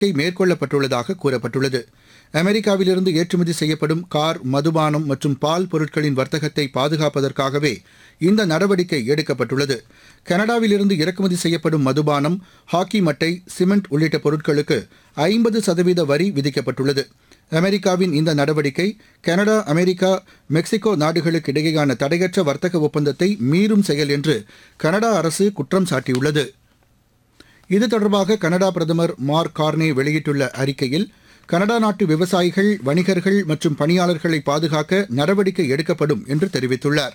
மேற்கொள்ளப்பட்டுள்ளதாக கூறப்பட்டுள்ளது அமெரிக்காவிலிருந்து ஏற்றுமதி செய்யப்படும் கார் மதுபானம் மற்றும் பால் பொருட்களின் வர்த்தகத்தை பாதுகாப்பதற்காகவே இந்த நடவடிக்கை எடுக்கப்பட்டுள்ளது கனடாவிலிருந்து இறக்குமதி செய்யப்படும் மதுபானம் ஹாக்கி மட்டை சிமெண்ட் உள்ளிட்ட பொருட்களுக்கு ஐம்பது சதவீத வரி விதிக்கப்பட்டுள்ளது அமெரிக்காவின் இந்த நடவடிக்கை கனடா அமெரிக்கா மெக்சிகோ நாடுகளுக்கு இடையேயான தடையற்ற வர்த்தக ஒப்பந்தத்தை மீறும் செயல் என்று கனடா அரசு குற்றம் சாட்டியுள்ளது இது தொடர்பாக கனடா பிரதமர் மார்க் கார்னே வெளியிட்டுள்ள அறிக்கையில் கனடா நாட்டு விவசாயிகள் வணிகர்கள் மற்றும் பணியாளர்களை பாதுகாக்க நடவடிக்கை எடுக்கப்படும் என்று தெரிவித்துள்ளார்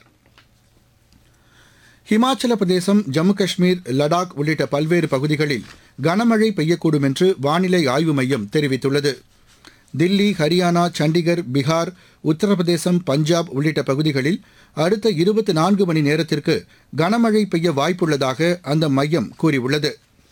ஹிமாச்சல பிரதேசம் ஜம்மு காஷ்மீர் லடாக் உள்ளிட்ட பல்வேறு பகுதிகளில் கனமழை பெய்யக்கூடும் என்று வானிலை ஆய்வு மையம் தெரிவித்துள்ளது தில்லி ஹரியானா சண்டிகர் பீகார் உத்தரப்பிரதேசம் பஞ்சாப் உள்ளிட்ட பகுதிகளில் அடுத்த இருபத்தி நான்கு மணி நேரத்திற்கு கனமழை பெய்ய வாய்ப்புள்ளதாக அந்த மையம் கூறியுள்ளது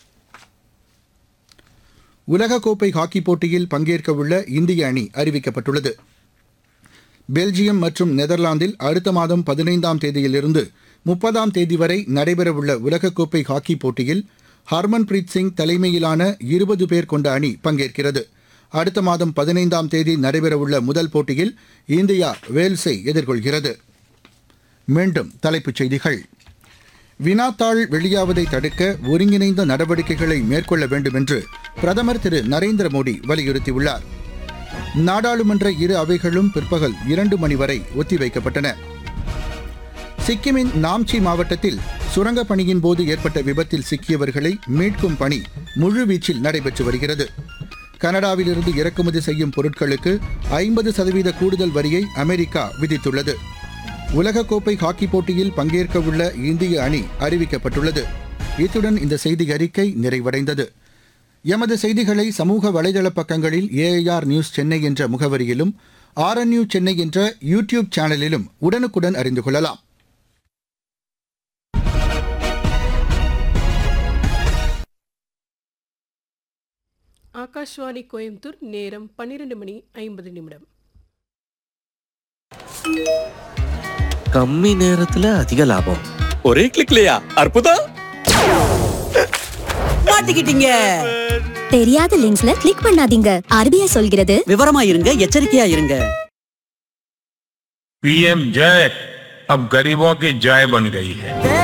உலகக்கோப்பை ஹாக்கி போட்டியில் பங்கேற்கவுள்ள இந்திய அணி அறிவிக்கப்பட்டுள்ளது பெல்ஜியம் மற்றும் நெதர்லாந்தில் அடுத்த மாதம் பதினைந்தாம் தேதியிலிருந்து முப்பதாம் தேதி வரை நடைபெறவுள்ள உலகக்கோப்பை ஹாக்கி போட்டியில் ஹர்மன்பிரீத் சிங் தலைமையிலான இருபது பேர் கொண்ட அணி பங்கேற்கிறது அடுத்த மாதம் பதினைந்தாம் தேதி நடைபெறவுள்ள முதல் போட்டியில் இந்தியா வேல்ஸை எதிர்கொள்கிறது மீண்டும் தலைப்புச் செய்திகள் வினாத்தாள் வெளியாவதை தடுக்க ஒருங்கிணைந்த நடவடிக்கைகளை மேற்கொள்ள வேண்டும் என்று பிரதமர் திரு நரேந்திர மோடி வலியுறுத்தியுள்ளார் நாடாளுமன்ற இரு அவைகளும் பிற்பகல் இரண்டு மணி வரை ஒத்திவைக்கப்பட்டன சிக்கிமின் நாம்சி மாவட்டத்தில் சுரங்கப் பணியின் போது ஏற்பட்ட விபத்தில் சிக்கியவர்களை மீட்கும் பணி முழுவீச்சில் நடைபெற்று வருகிறது கனடாவிலிருந்து இறக்குமதி செய்யும் பொருட்களுக்கு ஐம்பது சதவீத கூடுதல் வரியை அமெரிக்கா விதித்துள்ளது உலகக்கோப்பை ஹாக்கி போட்டியில் பங்கேற்கவுள்ள இந்திய அணி அறிவிக்கப்பட்டுள்ளது இத்துடன் இந்த செய்தி அறிக்கை நிறைவடைந்தது எமது செய்திகளை சமூக வலைதள பக்கங்களில் ஏஐஆர் நியூஸ் சென்னை என்ற முகவரியிலும் ஆர்என்யூ சென்னை என்ற யூடியூப் சேனலிலும் உடனுக்குடன் அறிந்து கொள்ளலாம் ஆகாஷ்வாணி கோயம்புத்தூர் நேரம் பன்னிரண்டு மணி ஐம்பது நிமிடம் கம்மி நேரத்துல அதிக லாபம் ஒரே கிளிக்லயா அற்புதம் மாட்டிக்கிட்டீங்க தெரியாத லிங்க்ஸ்ல கிளிக் பண்ணாதீங்க ஆர்பிஐ சொல்கிறது விவரமா இருங்க எச்சரிக்கையா இருங்க पीएम जय अब गरीबों की जय बन गई है